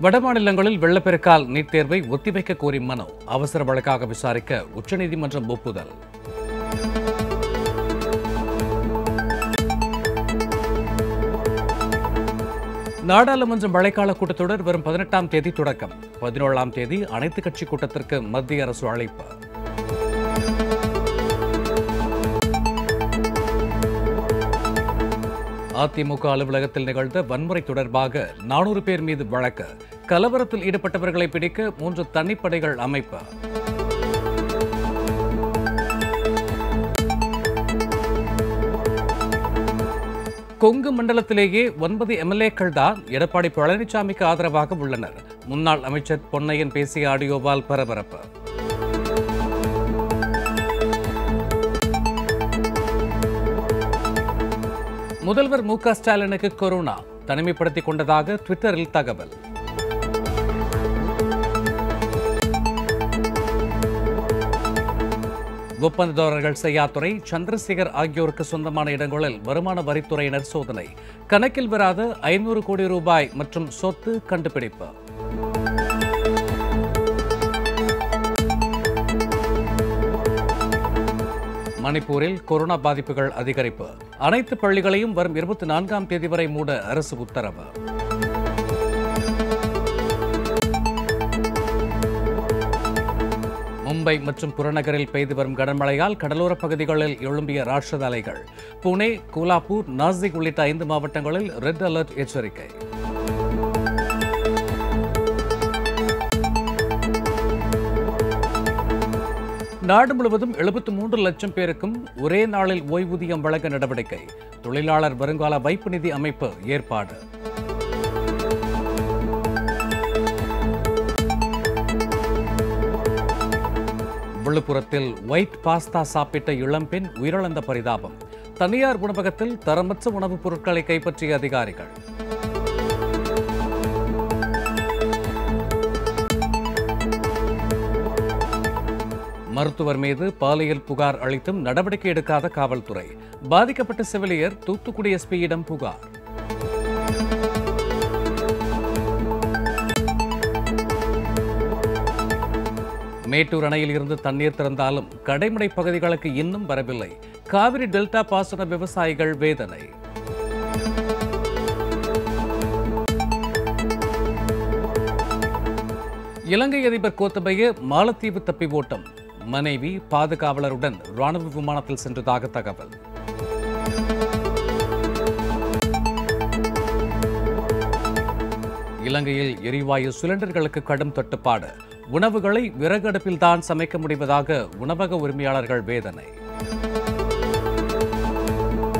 வடமாநிலங்களில் வெள்ளப்பெருக்கால் நீட் தேர்வை ஒத்திவைக்க கோரி மனு அவசர வழக்காக விசாரிக்க உச்சநீதிமன்றம் ஒப்புதல் நாடாளுமன்ற மழைக்கால கூட்டத்தொடர் வரும் பதினெட்டாம் தேதி தொடக்கம் பதினேழாம் தேதி அனைத்துக் கட்சி கூட்டத்திற்கு மத்திய அரசு அழைப்பு அதிமுக அலுவலகத்தில் நிகழ்ந்த வன்முறை தொடர்பாக நானூறு பேர் மீது வழக்கு கலவரத்தில் ஈடுபட்டவர்களை பிடிக்க மூன்று தனிப்படைகள் அமைப்பு கொங்கு மண்டலத்திலேயே ஒன்பது எம்எல்ஏக்கள் தான் எடப்பாடி பழனிசாமிக்கு ஆதரவாக உள்ளனர் முன்னாள் அமைச்சர் பொன்னையன் பேசிய ஆடியோவால் பரபரப்பு முதல்வர் மு க ஸ்டாலினுக்கு கொரோனா தனிமைப்படுத்திக் கொண்டதாக ட்விட்டரில் தகவல் ஒப்பந்ததாரர்கள் செய்யாத்துறை சந்திரசேகர் ஆகியோருக்கு சொந்தமான இடங்களில் வருமான வரித்துறையினர் சோதனை கணக்கில் வராத ஐநூறு கோடி ரூபாய் மற்றும் சொத்து கண்டுபிடிப்பு மணிப்பூரில் கொரோனா பாதிப்புகள் அதிகரிப்பு அனைத்து பள்ளிகளையும் வரும் இருபத்தி நான்காம் தேதி வரை மூட அரசு உத்தரவு மும்பை மற்றும் புறநகரில் பெய்து வரும் கனமழையால் கடலோரப் பகுதிகளில் எழும்பிய ராட்சத அலைகள் புனே கோலாப்பூர் நாசிக் உள்ளிட்ட ஐந்து மாவட்டங்களில் ரெட் அலர்ட் எச்சரிக்கை நாடு முழுவதும் எழுபத்து மூன்று லட்சம் பேருக்கும் ஒரே நாளில் ஓய்வூதியம் வழங்க நடவடிக்கை தொழிலாளர் வருங்கால வைப்பு நிதி அமைப்பு ஏற்பாடு விழுப்புரத்தில் ஒயிட் பாஸ்தா சாப்பிட்ட இளம்பெண் உயிரிழந்த பரிதாபம் தனியார் உணவகத்தில் தரமற்ற உணவுப் பொருட்களை கைப்பற்றிய அதிகாரிகள் மருத்துவர் மீது பாலியல் புகார் அளித்தும் நடவடிக்கை எடுக்காத காவல்துறை பாதிக்கப்பட்ட செவிலியர் தூத்துக்குடி எஸ்பியிடம் புகார் மேட்டூர் அணையில் இருந்து தண்ணீர் திறந்தாலும் கடைமடை பகுதிகளுக்கு இன்னும் வரவில்லை காவிரி டெல்டா பாசன விவசாயிகள் வேதனை இலங்கை அதிபர் கோத்தபய மாலத்தீவு தப்பி ஓட்டம் மனைவி பாதுகாவலருடன் ராணுவ விமானத்தில் சென்றதாக தகவல் இலங்கையில் எரிவாயு சிலிண்டர்களுக்கு கடும் தட்டுப்பாடு உணவுகளை விறகு அடுப்பில் தான் சமைக்க முடிவதாக உணவக உரிமையாளர்கள் வேதனை